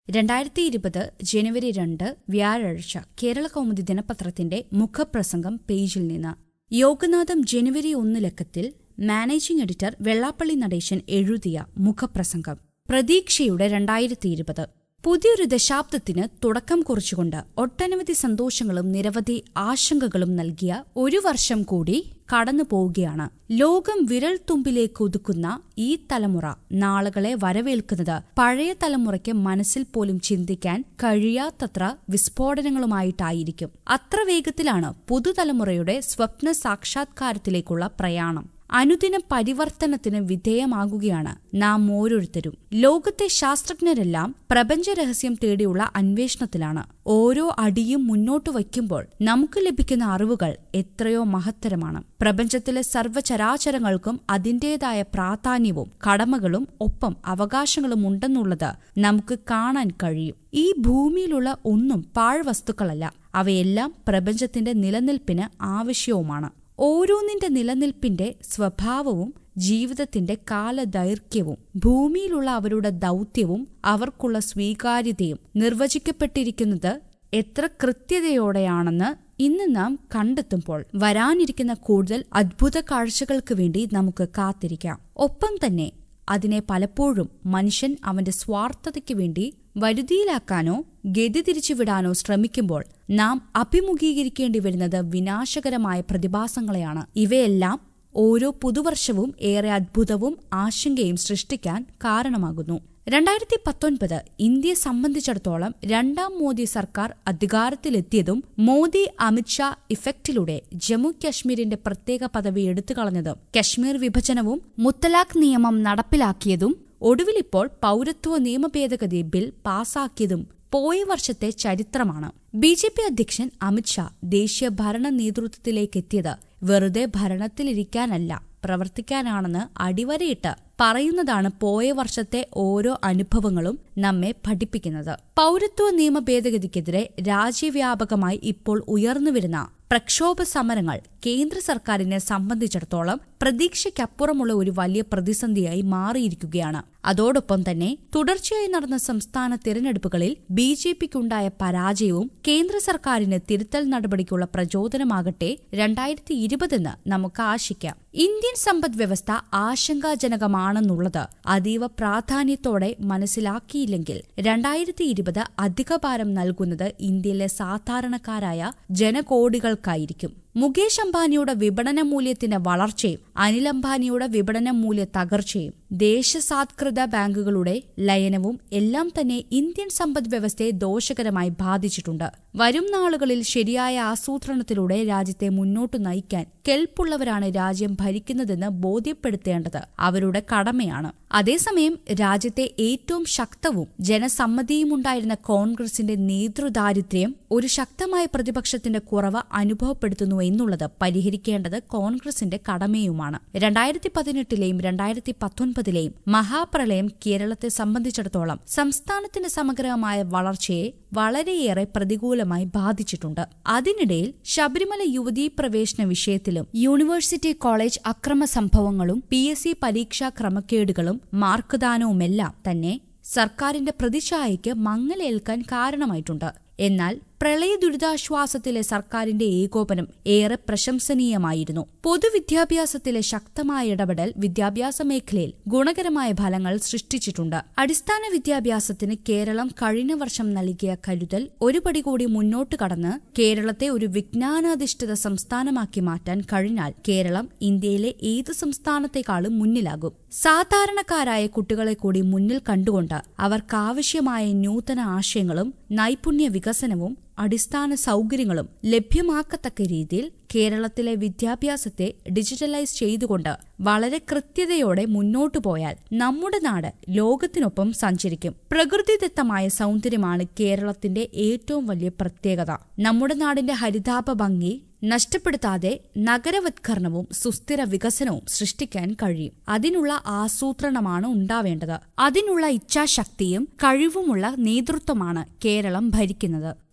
രണ്ടായിരത്തി ഇരുപത് ജനുവരി രണ്ട് വ്യാഴാഴ്ച കേരള കൗമുദി ദിനപത്രത്തിന്റെ മുഖപ്രസംഗം പേജിൽ നിന്ന് യോഗനാഥം ജനുവരി ഒന്ന് ലക്കത്തിൽ മാനേജിംഗ് എഡിറ്റർ വെള്ളാപ്പള്ളി നടേശൻ എഴുതിയ മുഖപ്രസംഗം പ്രതീക്ഷയുടെ രണ്ടായിരത്തി ഇരുപത് പുതിയൊരു ദശാബ്ദത്തിന് തുടക്കം കുറിച്ചുകൊണ്ട് ഒട്ടനവധി സന്തോഷങ്ങളും നിരവധി ആശങ്കകളും നൽകിയ ഒരു വർഷം കൂടി കടന്നു പോവുകയാണ് ലോകം വിരൽ തുമ്പിലേക്ക് ഒതുക്കുന്ന ഈ തലമുറ നാളുകളെ വരവേൽക്കുന്നത് പഴയ തലമുറയ്ക്ക് മനസ്സിൽ പോലും ചിന്തിക്കാൻ കഴിയാത്തത്ര വിസ്ഫോടനങ്ങളുമായിട്ടായിരിക്കും അത്ര വേഗത്തിലാണ് പുതുതലമുറയുടെ സ്വപ്ന സാക്ഷാത്കാരത്തിലേക്കുള്ള പ്രയാണം അനുദിന പരിവർത്തനത്തിന് വിധേയമാകുകയാണ് നാം ഓരോരുത്തരും ലോകത്തെ ശാസ്ത്രജ്ഞരെല്ലാം പ്രപഞ്ച രഹസ്യം തേടിയുള്ള അന്വേഷണത്തിലാണ് ഓരോ അടിയും മുന്നോട്ട് വയ്ക്കുമ്പോൾ നമുക്ക് ലഭിക്കുന്ന അറിവുകൾ എത്രയോ മഹത്തരമാണ് പ്രപഞ്ചത്തിലെ സർവ്വചരാചരങ്ങൾക്കും അതിന്റേതായ പ്രാധാന്യവും കടമകളും ഒപ്പം അവകാശങ്ങളും ഉണ്ടെന്നുള്ളത് നമുക്ക് കാണാൻ കഴിയും ഈ ഭൂമിയിലുള്ള ഒന്നും പാഴ്വസ്തുക്കളല്ല അവയെല്ലാം പ്രപഞ്ചത്തിന്റെ നിലനിൽപ്പിന് ആവശ്യവുമാണ് ഓരോന്നിന്റെ നിലനിൽപ്പിന്റെ സ്വഭാവവും ജീവിതത്തിന്റെ കാലദൈർഘ്യവും ഭൂമിയിലുള്ള അവരുടെ ദൗത്യവും അവർക്കുള്ള സ്വീകാര്യതയും നിർവചിക്കപ്പെട്ടിരിക്കുന്നത് എത്ര കൃത്യതയോടെയാണെന്ന് ഇന്ന് നാം കണ്ടെത്തുമ്പോൾ വരാനിരിക്കുന്ന കൂടുതൽ അദ്ഭുത കാഴ്ചകൾക്ക് വേണ്ടി നമുക്ക് കാത്തിരിക്കാം ഒപ്പം തന്നെ അതിനെ പലപ്പോഴും മനുഷ്യൻ അവന്റെ സ്വാർത്ഥതയ്ക്ക് വേണ്ടി വരുതിയിലാക്കാനോ ഗതി തിരിച്ചുവിടാനോ ശ്രമിക്കുമ്പോൾ നാം അഭിമുഖീകരിക്കേണ്ടി വരുന്നത് വിനാശകരമായ പ്രതിഭാസങ്ങളെയാണ് ഇവയെല്ലാം ഓരോ പുതുവർഷവും ഏറെ അദ്ഭുതവും ആശങ്കയും സൃഷ്ടിക്കാൻ കാരണമാകുന്നു രണ്ടായിരത്തി പത്തൊൻപത് ഇന്ത്യയെ സംബന്ധിച്ചിടത്തോളം രണ്ടാം മോദി സർക്കാർ അധികാരത്തിലെത്തിയതും മോദി അമിത്ഷാ ഇഫക്റ്റിലൂടെ ജമ്മു കശ്മീരിന്റെ പ്രത്യേക പദവി എടുത്തുകളഞ്ഞതും കശ്മീർ വിഭജനവും മുത്തലാഖ് നിയമം നടപ്പിലാക്കിയതും ഒടുവിലിപ്പോൾ പൌരത്വ നിയമ ഭേദഗതി ബിൽ പാസാക്കിയതും പോയ വർഷത്തെ ചരിത്രമാണ് ബി ജെ പി അധ്യക്ഷൻ അമിത്ഷാ ദേശീയ ഭരണ നേതൃത്വത്തിലേക്കെത്തിയത് വെറുതെ ഭരണത്തിലിരിക്കാനല്ല പ്രവർത്തിക്കാനാണെന്ന് അടിവരയിട്ട് പറയുന്നതാണ് പോയ വർഷത്തെ ഓരോ അനുഭവങ്ങളും നമ്മെ പഠിപ്പിക്കുന്നത് പൌരത്വ നിയമ ഭേദഗതിക്കെതിരെ രാജ്യവ്യാപകമായി ഇപ്പോൾ ഉയർന്നുവരുന്ന പ്രക്ഷോഭ സമരങ്ങൾ കേന്ദ്ര സർക്കാരിനെ സംബന്ധിച്ചിടത്തോളം പ്രതീക്ഷയ്ക്കപ്പുറമുള്ള ഒരു വലിയ പ്രതിസന്ധിയായി മാറിയിരിക്കുകയാണ് അതോടൊപ്പം തന്നെ തുടർച്ചയായി നടന്ന സംസ്ഥാന തിരഞ്ഞെടുപ്പുകളിൽ ബി ജെ പിക്കുണ്ടായ പരാജയവും കേന്ദ്ര സർക്കാരിന് തിരുത്തൽ നടപടിക്കുള്ള പ്രചോദനമാകട്ടെ രണ്ടായിരത്തി ഇരുപതെന്ന് നമുക്ക് ആശിക്കാം ഇന്ത്യൻ സമ്പദ് വ്യവസ്ഥ ആശങ്കാജനകമാണെന്നുള്ളത് അതീവ പ്രാധാന്യത്തോടെ മനസ്സിലാക്കിയില്ലെങ്കിൽ രണ്ടായിരത്തി ഇരുപത് അധികഭാരം നൽകുന്നത് ഇന്ത്യയിലെ സാധാരണക്കാരായ ജനകോടികൾക്കായിരിക്കും മുകേഷ് അംബാനിയുടെ വിപണന മൂല്യത്തിന്റെ വളർച്ചയും അനിൽ അംബാനിയുടെ വിപണന മൂല്യ തകർച്ചയും ദേശസാത്കൃത ബാങ്കുകളുടെ ലയനവും എല്ലാം തന്നെ ഇന്ത്യൻ സമ്പദ് വ്യവസ്ഥയെ ദോഷകരമായി ബാധിച്ചിട്ടുണ്ട് വരും നാളുകളിൽ ശരിയായ ആസൂത്രണത്തിലൂടെ രാജ്യത്തെ മുന്നോട്ടു നയിക്കാൻ കെൽപ്പുള്ളവരാണ് രാജ്യം ഭരിക്കുന്നതെന്ന് ബോധ്യപ്പെടുത്തേണ്ടത് അവരുടെ കടമയാണ് അതേസമയം രാജ്യത്തെ ഏറ്റവും ശക്തവും ജനസമ്മതിയുമുണ്ടായിരുന്ന കോൺഗ്രസിന്റെ നേതൃദാരിദ്ര്യം ഒരു ശക്തമായ പ്രതിപക്ഷത്തിന്റെ കുറവ് അനുഭവപ്പെടുത്തുന്നു എന്നുള്ളത് പരിഹരിക്കേണ്ടത് കോൺഗ്രസിന്റെ കടമയുമാണ് രണ്ടായിരത്തി പതിനെട്ടിലെയും രണ്ടായിരത്തി പത്തൊൻപതിലെയും മഹാപ്രളയം കേരളത്തെ സംബന്ധിച്ചിടത്തോളം സംസ്ഥാനത്തിന്റെ സമഗ്രമായ വളർച്ചയെ വളരെയേറെ പ്രതികൂലമായി ബാധിച്ചിട്ടുണ്ട് അതിനിടയിൽ ശബരിമല യുവതീ പ്രവേശന വിഷയത്തിലും യൂണിവേഴ്സിറ്റി കോളേജ് അക്രമ സംഭവങ്ങളും പി എസ് സി പരീക്ഷാ ക്രമക്കേടുകളും മാർക്കുദാനവുമെല്ലാം തന്നെ സർക്കാരിന്റെ പ്രതിച്ഛായയ്ക്ക് മങ്ങലേൽക്കാൻ കാരണമായിട്ടുണ്ട് എന്നാൽ പ്രളയ ദുരിതാശ്വാസത്തിലെ സർക്കാരിന്റെ ഏകോപനം ഏറെ പ്രശംസനീയമായിരുന്നു പൊതുവിദ്യാഭ്യാസത്തിലെ ശക്തമായ ഇടപെടൽ വിദ്യാഭ്യാസ മേഖലയിൽ ഗുണകരമായ ഫലങ്ങൾ സൃഷ്ടിച്ചിട്ടുണ്ട് അടിസ്ഥാന വിദ്യാഭ്യാസത്തിന് കേരളം കഴിഞ്ഞ വർഷം നൽകിയ കരുതൽ ഒരു പടി കൂടി മുന്നോട്ട് കടന്ന് കേരളത്തെ ഒരു വിജ്ഞാനാധിഷ്ഠിത സംസ്ഥാനമാക്കി മാറ്റാൻ കഴിഞ്ഞാൽ കേരളം ഇന്ത്യയിലെ ഏത് സംസ്ഥാനത്തെക്കാളും മുന്നിലാകും സാധാരണക്കാരായ കുട്ടികളെ കൂടി മുന്നിൽ കണ്ടുകൊണ്ട് അവർക്കാവശ്യമായ നൂതന ആശയങ്ങളും നൈപുണ്യ വികസനവും അടിസ്ഥാന സൗകര്യങ്ങളും ലഭ്യമാക്കത്തക്ക രീതിയിൽ കേരളത്തിലെ വിദ്യാഭ്യാസത്തെ ഡിജിറ്റലൈസ് ചെയ്തുകൊണ്ട് വളരെ കൃത്യതയോടെ മുന്നോട്ടു പോയാൽ നമ്മുടെ നാട് ലോകത്തിനൊപ്പം സഞ്ചരിക്കും പ്രകൃതിദത്തമായ സൗന്ദര്യമാണ് കേരളത്തിന്റെ ഏറ്റവും വലിയ പ്രത്യേകത നമ്മുടെ നാടിന്റെ ഹരിതാപ ഭംഗി നഷ്ടപ്പെടുത്താതെ നഗരവത്കരണവും സുസ്ഥിര വികസനവും സൃഷ്ടിക്കാൻ കഴിയും അതിനുള്ള ആസൂത്രണമാണ് ഉണ്ടാവേണ്ടത് അതിനുള്ള ഇച്ഛാശക്തിയും കഴിവുമുള്ള നേതൃത്വമാണ് കേരളം ഭരിക്കുന്നത്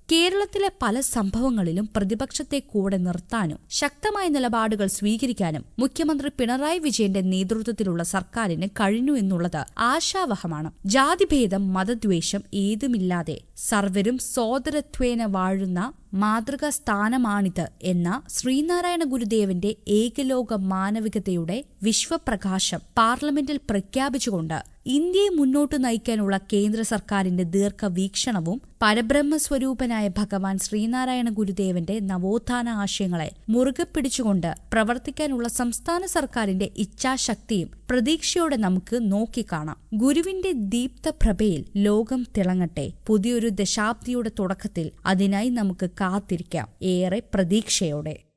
കേരളത്തിലെ പല സംഭവങ്ങളിലും പ്രതിപക്ഷത്തെ കൂടെ നിർത്താനും ശക്തമായ നിലപാടുകൾ സ്വീകരിക്കാനും മുഖ്യമന്ത്രി പിണറായി വിജയന്റെ നേതൃത്വത്തിലുള്ള സർക്കാരിന് കഴിഞ്ഞു എന്നുള്ളത് ആശാവഹമാണ് ജാതിഭേദം മതദ്വേഷം ഏതുമില്ലാതെ സർവരും സോദരത്വേന വാഴുന്ന മാതൃകാ സ്ഥാനമാണിത് എന്ന ശ്രീനാരായണ ഗുരുദേവന്റെ ഏകലോക മാനവികതയുടെ വിശ്വപ്രകാശം പാർലമെന്റിൽ പ്രഖ്യാപിച്ചുകൊണ്ട് ഇന്ത്യയെ മുന്നോട്ട് നയിക്കാനുള്ള കേന്ദ്ര സർക്കാരിന്റെ ദീർഘവീക്ഷണവും പരബ്രഹ്മസ്വരൂപനായ ഭഗവാൻ ശ്രീനാരായണ ഗുരുദേവന്റെ നവോത്ഥാന ആശയങ്ങളെ മുറുകെ പിടിച്ചുകൊണ്ട് പ്രവർത്തിക്കാനുള്ള സംസ്ഥാന സർക്കാരിന്റെ ഇച്ഛാശക്തിയും പ്രതീക്ഷയോടെ നമുക്ക് നോക്കിക്കാണാം ഗുരുവിന്റെ ദീപ്തപ്രഭയിൽ ലോകം തിളങ്ങട്ടെ പുതിയൊരു ദശാബ്ദിയുടെ തുടക്കത്തിൽ അതിനായി നമുക്ക് കാത്തിരിക്കാം ഏറെ പ്രതീക്ഷയോടെ